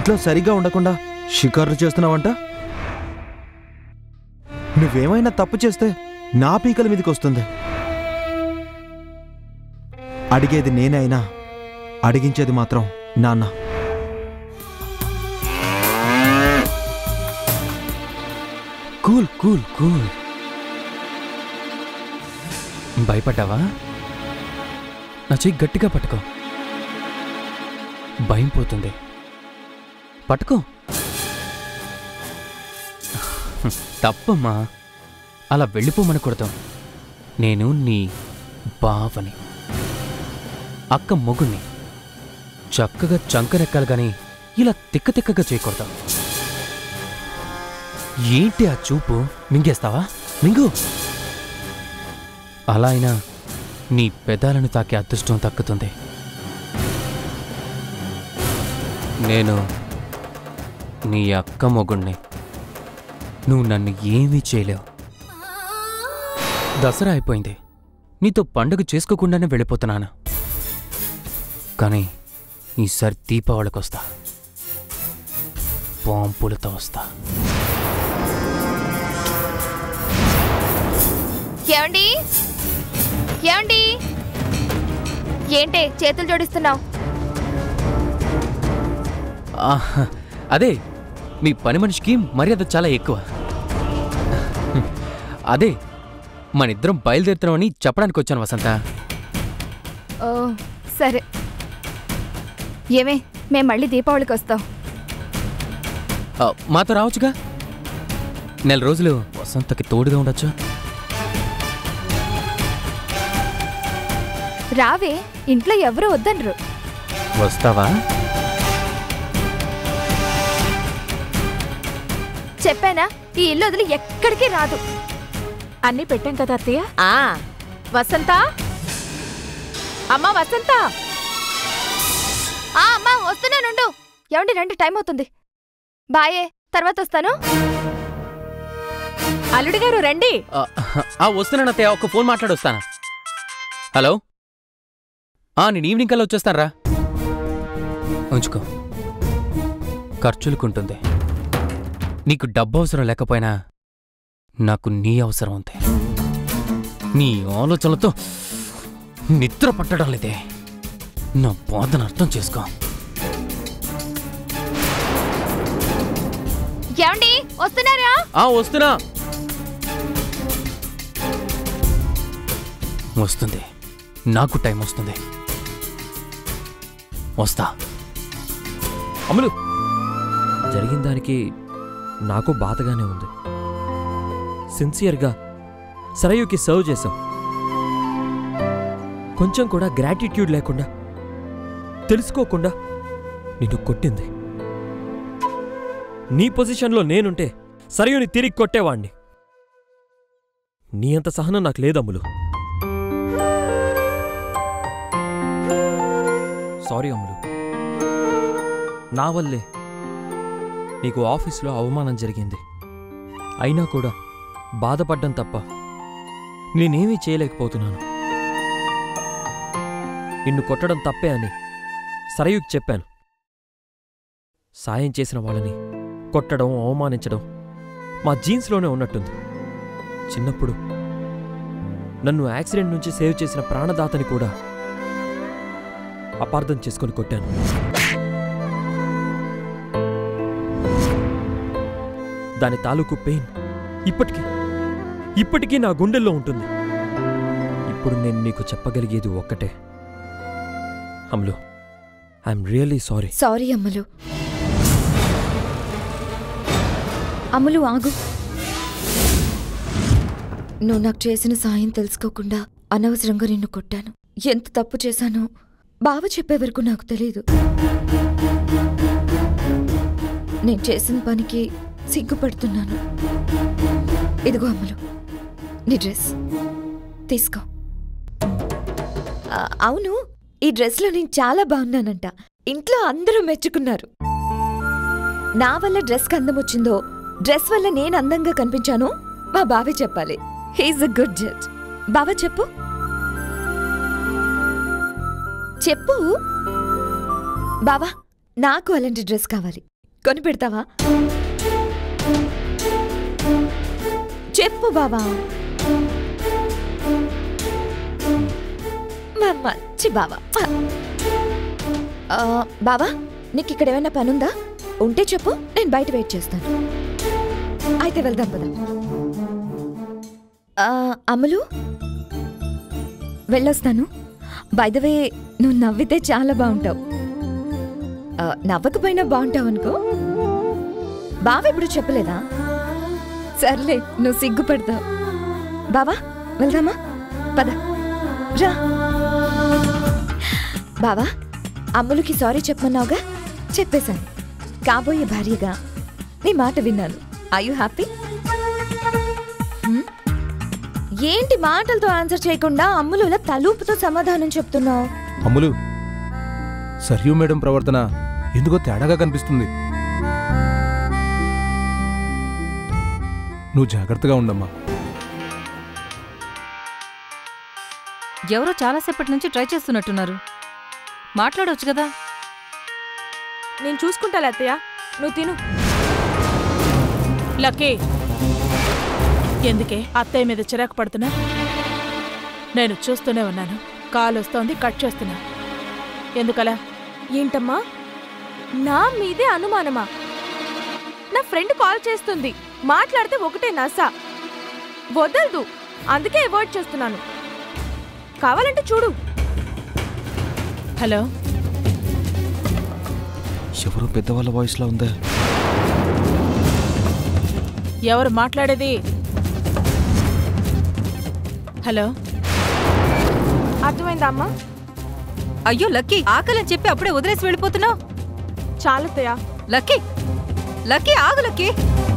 ఇంట్లో సరిగా ఉండకుండా షికార్లు చేస్తున్నావంట నువ్వేమైనా తప్పు చేస్తే నా పీకల మీదకి వస్తుంది అడిగేది నేనే అయినా అడిగించేది మాత్రం నాన్న కూల్ కూల్ కూల్ భయపడ్డావా నా చెయ్యి గట్టిగా పట్టుకో భయం పోతుంది పట్టుకో తప్పమ్మా అలా వెళ్ళిపోమనకూడదు నేను నీ బావని అక్క మొగుణ్ణి చక్కగా చంకరెక్కాలి గాని ఇలా తిక్క తిక్కగా చేయకూడదు ఏంటి ఆ చూపు మింగేస్తావా మింగు అలా అయినా నీ పెదాలను తాకే అదృష్టం దక్కుతుంది నేను నీ అక్క మొగుణ్ణి నువ్వు నన్ను ఏమీ చేయలేవు దసరా అయిపోయింది నీతో పండుగ చేసుకోకుండానే వెళ్ళిపోతున్నాను కానీ ఈసారి దీపావళికి వస్తా పాంపులతో వస్తా ఏమండి ఏమండి ఏంటే చేతులు జోడిస్తున్నావు ఆహ్, అదే మీ పని మనిషికి మర్యాద చాలా ఎక్కువ అదే మనిద్దరం బయలుదేరుతున్నామని చెప్పడానికి వచ్చాను వసంత ఓ సరే ఏమే మేము మళ్ళీ దీపావళికి వస్తాం ఆ, మాతో రావచ్చుగా నెల రోజులు వసంతకి తోడుగా ఉండొచ్చు రావే ఇంట్లో ఎవరు వద్దనరు వస్తావా చెప్పానా ఈ ఇల్లు వదిలి ఎక్కడికి రాదు అన్నీ పెట్టాం కదా అత్తయ్య ఆ వసంత అమ్మా వసంత ఆ అమ్మా వస్తున్నానుండు ఏమండి రండి టైం అవుతుంది బాయే తర్వాత వస్తాను అల్లుడి గారు రండి ఆ, ఆ, వస్తున్నాను అత్తయ్య ఒక ఫోన్ మాట్లాడి వస్తాను హలో ఆ నేను ఈవినింగ్ కల్లా వచ్చేస్తాను రా ఉంచుకో ఖర్చులకుంటుంది నీకు డబ్బు అవసరం లేకపోయినా నాకు నీ అవసరం ఉంది నీ ఆలోచనలతో నిద్ర పట్టడం లేదే నా బాధను అర్థం చేసుకో ఏమండి వస్తున్నారా ఆ వస్తున్నా వస్తుంది నాకు టైం వస్తుంది వస్తా అమలు జరిగిన దానికి నాకు బాధగానే ఉంది సిన్సియర్గా సరయుకి సర్వ్ చేశాం కొంచెం కూడా గ్రాటిట్యూడ్ లేకుండా తెలుసుకోకుండా నిన్ను కొట్టింది నీ పొజిషన్లో నేనుంటే సరయుని తిరిగి కొట్టేవాణ్ణి నీ అంత సహనం నాకు లేదు అమ్ములు సారీ అమ్ములు నా వల్లే నీకు ఆఫీస్లో అవమానం జరిగింది అయినా కూడా బాధపడ్డం తప్ప నేనేమీ చేయలేకపోతున్నాను నిన్ను కొట్టడం తప్పే అని సరయుకి చెప్పాను సాయం చేసిన వాళ్ళని కొట్టడం అవమానించడం మా జీన్స్లోనే ఉన్నట్టుంది చిన్నప్పుడు నన్ను యాక్సిడెంట్ నుంచి సేవ్ చేసిన ప్రాణదాతని కూడా అపార్థం చేసుకొని కొట్టాను దాని తాలూకు పెయిన్ ఇప్పటికీ ఇప్పటికీ నా గుండెల్లో ఉంటుంది ఇప్పుడు నేను నీకు చెప్పగలిగేది ఒక్కటే Amlu I'm really sorry sorry Ammulu Ammulu ఆగు నువ్వు నాకు చేసిన సాయం తెలుసుకోకుండా అనవసరంగా నిన్ను కొట్టాను ఎంత తప్పు చేశానో బావ చెప్పే వరకు నాకు తెలియదు నేను చేసిన పనికి సిగ్గుపడుతున్నాను ఇదిగో అమ్ములు నీ డ్రెస్ తీసుకో ఆ, అవును ఈ డ్రెస్లో నేను చాలా బాగున్నానంట ఇంట్లో అందరూ మెచ్చుకున్నారు నా వల్ల డ్రెస్కి అందం వచ్చిందో డ్రెస్ వల్ల నేను అందంగా కనిపించానో మా బావే చెప్పాలి హీఈస్ అ గుడ్ జడ్జ్ బావ చెప్పు చెప్పు బావా నాకు అలాంటి డ్రెస్ కావాలి కొని పెడతావా చెప్పు బావా మా మంచి బావా ఆ, బావా నీకు ఇక్కడ ఏమైనా పనుందా ఉంటే చెప్పు నేను బయట వెయిట్ చేస్తాను అయితే వెళ్దాం పద ఆ, అమలు వెళ్ళొస్తాను వే నువ్వు నవ్వితే చాలా బాగుంటావు ఆ, నవ్వకపోయినా బాగుంటావు అనుకో బావ ఇప్పుడు చెప్పలేదా సర్లే నువ్వు సిగ్గుపడతావు బావా వెళ్దామా పద రా బావా అమ్ములకి సారీ చెప్పమన్నావుగా చెప్పేశాను కాబోయే భార్యగా నీ మాట విన్నాను ఐ యు హ్యాపీ ఏంటి మాటలతో ఆన్సర్ చేయకుండా అమ్ములు ఇలా తలూపుతో సమాధానం చెప్తున్నావు అమ్ములు సర్యూ మేడం ప్రవర్తన ఎందుకో తేడాగా కనిపిస్తుంది నువ్వు జాగ్రత్తగా ఉండమ్మా ఎవరో చాలాసేపటి నుంచి ట్రై చేస్తున్నట్టున్నారు మాట్లాడవచ్చు కదా నేను చూసుకుంటాలే అత్తయ్య నువ్వు తిను లక్కీ ఎందుకే అత్తయ్య మీద చిరాకు పడుతున్నా నేను చూస్తూనే ఉన్నాను కాల్ వస్తోంది కట్ చేస్తున్నా ఎందుకలా ఏంటమ్మా నా మీదే అనుమానమా నా ఫ్రెండ్ కాల్ చేస్తుంది మాట్లాడితే ఒకటే నస వదలదు అందుకే అవాయిడ్ చేస్తున్నాను కావాలంటే చూడు హలో ఎవరో పెద్దవాళ్ళ వాయిస్లా ఉందా ఎవరు మాట్లాడేది హలో అర్థమైందా అమ్మా అయ్యో లక్కీ ఆకలని చెప్పి అప్పుడే వదిలేసి వెళ్ళిపోతున్నావు చాలతయా లక్కీ లక్కీ ఆగు లక్కీ